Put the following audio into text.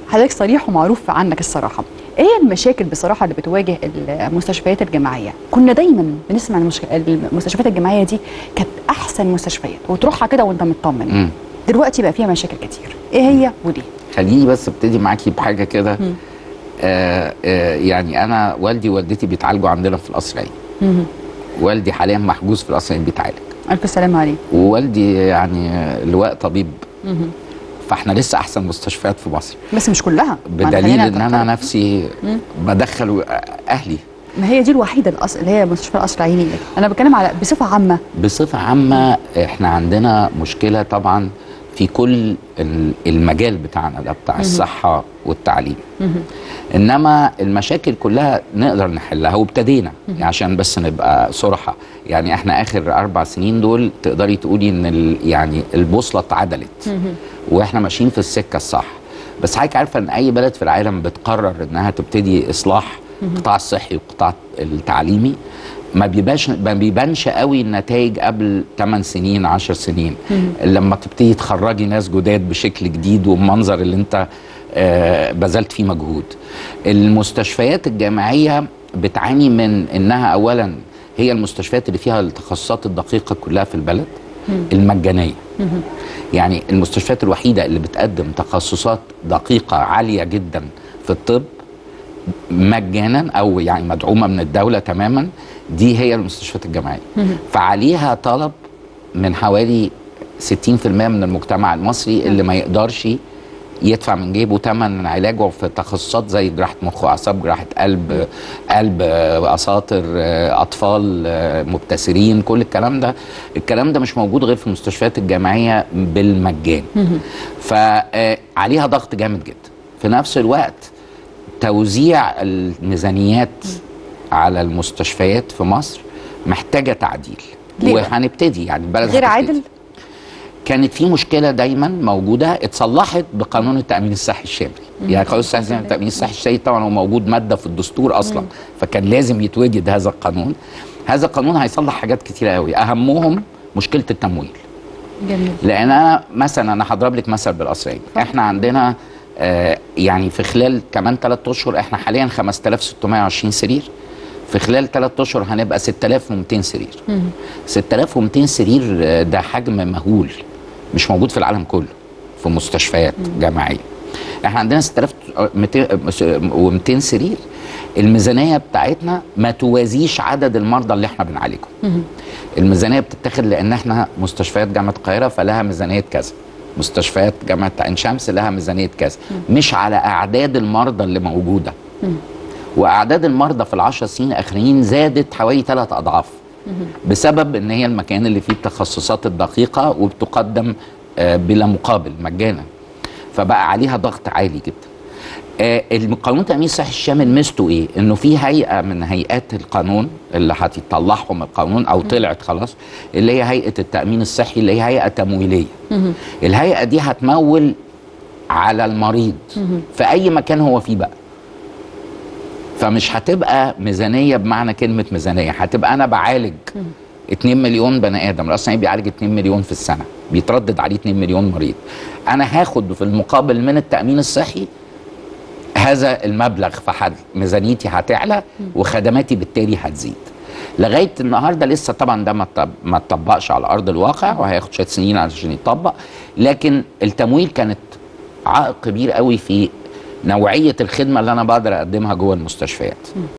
حضرتك صريح ومعروف عنك الصراحه ايه هي المشاكل بصراحه اللي بتواجه المستشفيات الجامعيه كنا دايما بنسمع إن المشك... المستشفيات الجامعيه دي كانت احسن مستشفيات وتروحها كده وانت مطمن مم. دلوقتي بقى فيها مشاكل كتير ايه هي وليه خليني بس ابتدي معاكي بحاجه كده مم. آه آه يعني انا والدي ووالدتي بيتعالجوا عندنا في القصر العيني مهم. والدي حاليا محجوز في القصر العيني بيتعالج الف سلامه عليك ووالدي يعني آه، لواء طبيب مهم. فاحنا لسه احسن مستشفيات في مصر بس مش كلها ما بدليل خلينا ان انا نتفق. نفسي مم. بدخل اهلي ما هي دي الوحيده الأصل اللي هي مستشفى القصر العيني اللي. انا بتكلم على بصفه عامه بصفه عامه احنا عندنا مشكله طبعا في كل ال- المجال بتاعنا ده بتاع الصحه والتعليم مهم. انما المشاكل كلها نقدر نحلها وابتدينا يعني عشان بس نبقى صراحه يعني احنا اخر اربع سنين دول تقدري تقولي ان ال- يعني البوصله اتعدلت مهم. واحنا ماشيين في السكه الصح بس حضرتك عارفه ان اي بلد في العالم بتقرر انها تبتدي اصلاح القطاع الصحي والقطاع التعليمي ما بيبانش ما بيبانش قوي النتائج قبل 8 سنين 10 سنين لما تبتدي تخرجي ناس جداد بشكل جديد والمنظر اللي انت آه، بذلت فيه مجهود المستشفيات الجامعيه بتعاني من انها اولا هي المستشفيات اللي فيها التخصصات الدقيقه كلها في البلد المجانيه يعني المستشفيات الوحيده اللي بتقدم تخصصات دقيقه عاليه جدا في الطب مجانا او يعني مدعومه من الدوله تماما دي هي المستشفيات الجامعيه فعليها طلب من حوالي 60% من المجتمع المصري اللي ما يقدرش يدفع من جيبه ثمن علاجه في تخصصات زي جراحه مخ واعصاب جراحه قلب قلب آه، اساطر آه، اطفال آه، مبتسرين كل الكلام ده الكلام ده مش موجود غير في المستشفيات الجامعيه بالمجان فعليها ضغط جامد جدا في نفس الوقت توزيع الميزانيات على المستشفيات في مصر محتاجه تعديل ليه بقى؟ وهنبتدي يعني البلد غير هتبتدي. عادل كانت في مشكله دايما موجوده اتصلحت بقانون التامين الصحي الشامل يعني قانون الصحي الشامل- التامين الصحي الشامل طبعا هو موجود ماده في الدستور اصلا فكان لازم يتوجد هذا القانون هذا القانون هيصلح حاجات كتيره قوي اهمهم مشكله التمويل جميل لان انا مثلا انا هضرب لك مثل بالقصرين احنا عندنا آه يعني في خلال كمان ثلاث اشهر احنا حاليا 5620 سرير في خلال ثلاث اشهر هنبقى 6200 سرير 6200 سرير آه، ده حجم مهول مش موجود في العالم كله في مستشفيات جامعيه احنا عندنا 6200 سرير الميزانيه بتاعتنا ما توازيش عدد المرضى اللي احنا بنعالجهم الميزانيه بتتاخد لان احنا مستشفيات جامعه القاهره فلها ميزانيه كذا مستشفيات جامعه عين شمس لها ميزانيه كذا مش على اعداد المرضى اللي موجوده واعداد المرضى في العشر سنين الاخرين زادت حوالي ثلاث اضعاف بسبب ان هي المكان اللي فيه التخصصات الدقيقه وبتقدم آه، بلا مقابل مجانا فبقى عليها ضغط عالي جدا آه، القانون التامين الصحي الشامل ميزته ايه؟ انه في هيئه من هيئات القانون اللي هتطلعهم القانون او طلعت خلاص اللي هي هيئه التامين الصحي اللي هي هيئه تمويليه. الهيئه دي هتمول على المريض في اي مكان هو فيه بقى. فمش هتبقى ميزانيه بمعنى كلمه ميزانيه هتبقى انا بعالج 2 مليون بني ادم راس العين بيعالج 2 مليون في السنه بيتردد عليه 2 مليون مريض انا هاخد في المقابل من التامين الصحي هذا المبلغ فحد ميزانيتي هتعلى وخدماتي بالتالي هتزيد لغايه النهارده لسه طبعا ده ما طب- ما اتطبقش على ارض الواقع وهياخد شويه سنين عشان يتطبق لكن التمويل كانت عائق كبير قوي في نوعيه الخدمه اللي انا بقدر اقدمها جوه المستشفيات